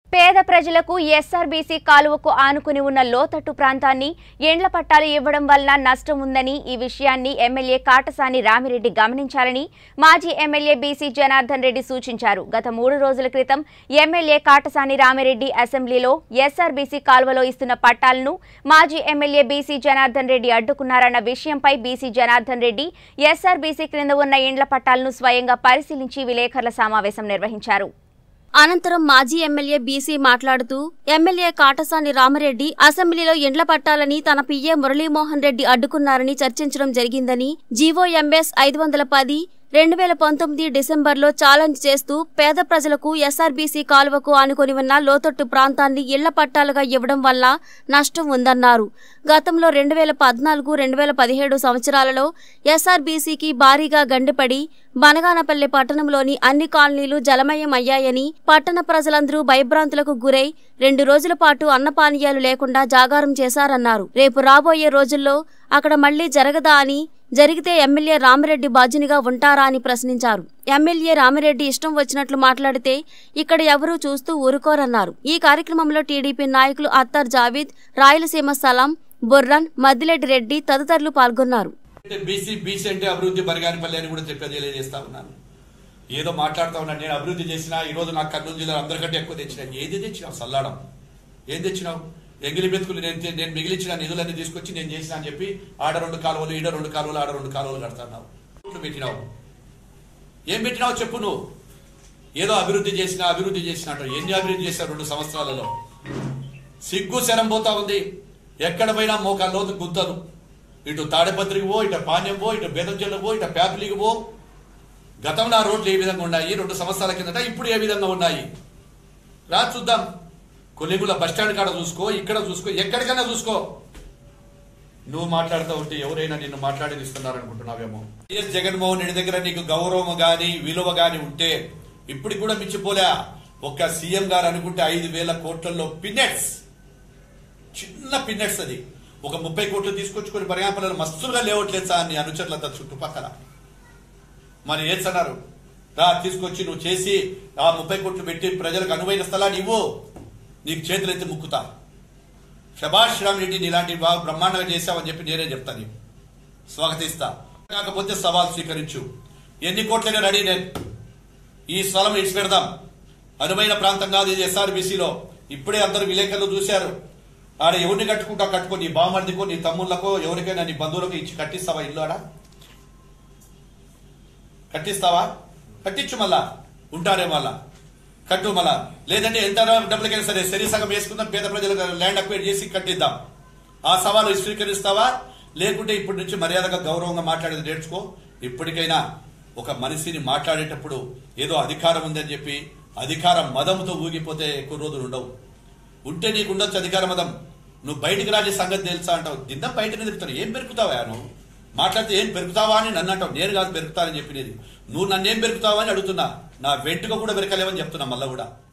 పేద ప్రజలకు ఎస్ఆర్బీసీ కాలువకు ఆనుకుని ఉన్న లోతట్టు ప్రాంతాన్ని ఎండ్ల పట్టాలు ఇవ్వడం వలన నష్టం ఉందని ఈ విషయాన్ని ఎమ్మెల్యే కాటసాని రామిరెడ్డి గమనించాలని మాజీ ఎమ్మెల్యే బీసీ జనార్దన్ రెడ్డి సూచించారు గత మూడు రోజుల క్రితం ఎమ్మెల్యే కాటసాని రామిరెడ్డి అసెంబ్లీలో ఎస్ఆర్బీసీ కాలువలో ఇస్తున్న పట్టాలను మాజీ ఎమ్మెల్యే బీసీ జనార్దన్ రెడ్డి అడ్డుకున్నారన్న విషయంపై బీసీ జనార్దన్ రెడ్డి ఎస్ఆర్బీసీ క్రింద ఉన్న ఇండ్ల పట్టాలను స్వయంగా పరిశీలించి విలేకరుల సమావేశం నిర్వహించారు అనంతరం మాజీ ఎమ్మెల్యే బీసీ మాట్లాడుతూ ఎమ్మెల్యే కాటసాని రామరెడ్డి అసెంబ్లీలో ఎండ్ల పట్టాలని తన పిఏ మురళీమోహన్ రెడ్డి అడ్డుకున్నారని చర్చించడం జరిగిందని జీవోఎంఎస్ ఐదు వందల పది రెండు వేల పంతొమ్మిది డిసెంబర్లో ఛాలెంజ్ చేస్తూ పేద ప్రజలకు ఎస్ఆర్బీసీ కాలువకు ఆనుకొని ఉన్న లోతట్టు ప్రాంతాన్ని ఇళ్ల పట్టాలుగా ఇవ్వడం వల్ల నష్టం ఉందన్నారు గతంలో రెండు వేల పద్నాలుగు రెండు వేల పదిహేడు సంవత్సరాలలో ఎస్ఆర్బీసీకి భారీగా గండిపడి బనగానపల్లి పట్టణంలోని అన్ని కాలనీలు జలమయం అయ్యాయని పట్టణ ప్రజలందరూ భయభ్రాంతులకు గురై రెండు రోజుల పాటు అన్నపానీయాలు లేకుండా జాగారం చేశారన్నారు రేపు రాబోయే రోజుల్లో అక్కడ మళ్లీ జరగదా అని జరిగితే ఎమ్మెల్యే రామిరెడ్డి బాధ్యునిగా ఉంటారా అని ప్రశ్నించారు ఎమ్మెల్యే రామిరెడ్డి ఇష్టం వచ్చినట్లు మాట్లాడితే ఇక్కడ ఎవరూ చూస్తూ ఊరుకోరన్నారు ఈ కార్యక్రమంలో టీడీపీ నాయకులు అత్తర్ జావీద్ రాయలసీమ సలాం బొర్రన్ మద్దిరెడ్డి రెడ్డి తదితరులు పాల్గొన్నారు అంటే బీసీ బీసీ అంటే అభివృద్ధి బరిగానిపల్లి అని కూడా చెప్పి తెలియజేస్తా ఉన్నాను ఏదో మాట్లాడుతా ఉన్నాను నేను అభివృద్ధి చేసిన ఈ రోజు నాకు కర్నూలు జిల్లాలో అందరికంటే ఎక్కువ తెచ్చిన ఏది తెచ్చినావు సల్లాడం ఏం తెచ్చినావు ఎంగిలి బెతుకులు నేను తే- నేను మిగిలించిన నిధులన్నీ తీసుకొచ్చి నేను చేసిన అని చెప్పి ఆడ రెండు కాలువలు ఈడ రెండు కాలువలు ఆడ రెండు కాలువలు కడతాన్నావు కోట్లు పెట్టినావు ఏం పెట్టినావు చెప్పు నువ్వు ఏదో అభివృద్ధి చేసిన అభివృద్ధి చేసిన అంటావు ఎన్ని అభివృద్ధి చేశావు రెండు సంవత్సరాలలో సిగ్గు శరం పోతా ఉంది ఎక్కడ పోయినా మోకాల్లోతు గుద్దలు ఇటు తాడపత్రికి పో ఇటు పాణ్యం పో ఇటు బెదంచెలకు పో ఇటు ప్యాపిలికి పో గతంలో ఆ రోడ్లు ఏ విధంగా ఉన్నాయి రెండు సంవత్సరాల కిందట ఇప్పుడు ఏ విధంగా ఉన్నాయి రా చూద్దాం కొలిగుల బస్టాండ్ కాడ చూసుకో ఇక్కడ చూసుకో ఎక్కడికైనా చూసుకో నువ్వు మాట్లాడుతూ ఉంటే ఎవరైనా నిన్ను మాట్లాడనిస్తున్నారు అనుకుంటున్నావేమో వైఎస్ జగన్మోహన్ రెడ్డి దగ్గర నీకు గౌరవం గాని విలువ గాని ఉంటే ఇప్పటికి కూడా మించిపోలే ఒక్క సీఎం గారు అనుకుంటే ఐదు వేల కోట్లలో పిన్నెట్స్ చిన్న పిన్నెట్స్ అది ఒక ముప్పై కోట్లు తీసుకొచ్చుకొని పర్యాపలను మస్తులుగా లేవట్లేదు సార్ నీ అనుచరులంతా చుట్టుపక్కల మరి ఏడ్చన్నారు రా తీసుకొచ్చి నువ్వు చేసి ఆ ముప్పై కోట్లు పెట్టి ప్రజలకు అనువైన స్థలాన్ని ఇవ్వు నీకు చేతులెత్తి ముక్కుతా శభాష్ శ్రీరామ్ నీలాంటి బాగా బ్రహ్మాండంగా చేశావని చెప్పి నేనే చెప్తా నీకు స్వాగతిస్తా కాకపోతే సవాల్ స్వీకరించు ఎన్ని కోట్లైనా రెడీ నేను ఈ స్థలం ఇడిచి పెడదాం అనువైన ప్రాంతం కాదు ఇది ఎస్ఆర్బీసీలో ఇప్పుడే అందరు విలేకరులు చూశారు ఆడ ఎవరిని కట్టుకుంటా కట్టుకో నీ బామర్దికో నీ తమ్ముళ్ళకో ఎవరికైనా నీ బంధువులకు ఇచ్చి కట్టిస్తావా ఇల్లు ఆడ కట్టిస్తావా కట్టించు మళ్ళా ఉంటారే మళ్ళా కట్టు మళ్ళా లేదంటే ఎంత డబ్బులకైనా సరే సరి సగం వేసుకుందాం పేద ప్రజలకు ల్యాండ్ అక్వైర్ చేసి కట్టిద్దాం ఆ సవాలు స్వీకరిస్తావా లేకుంటే ఇప్పటి నుంచి మర్యాదగా గౌరవంగా మాట్లాడేది నేర్చుకో ఇప్పటికైనా ఒక మనిషిని మాట్లాడేటప్పుడు ఏదో అధికారం ఉందని చెప్పి అధికార మదంతో ఊగిపోతే ఎక్కువ రోజులు ఉండవు ఉంటే నీకు ఉండొచ్చు అధికార మదం నువ్వు బయటికి రాని సంగతి తెలుసా అంటావు దిందం బయట నిలుపుతాను ఏం పెరుకుతావా నువ్వు మాట్లాడితే ఏం పెరుగుతావా అని నన్ను అంటావు నేను కాదు పెరుగుతానని చెప్పినది నువ్వు నన్నేం పెరుగుతావా అని అడుగుతున్నా నా వెంటుక కూడా పెరకలేవని చెప్తున్నా మళ్ళా కూడా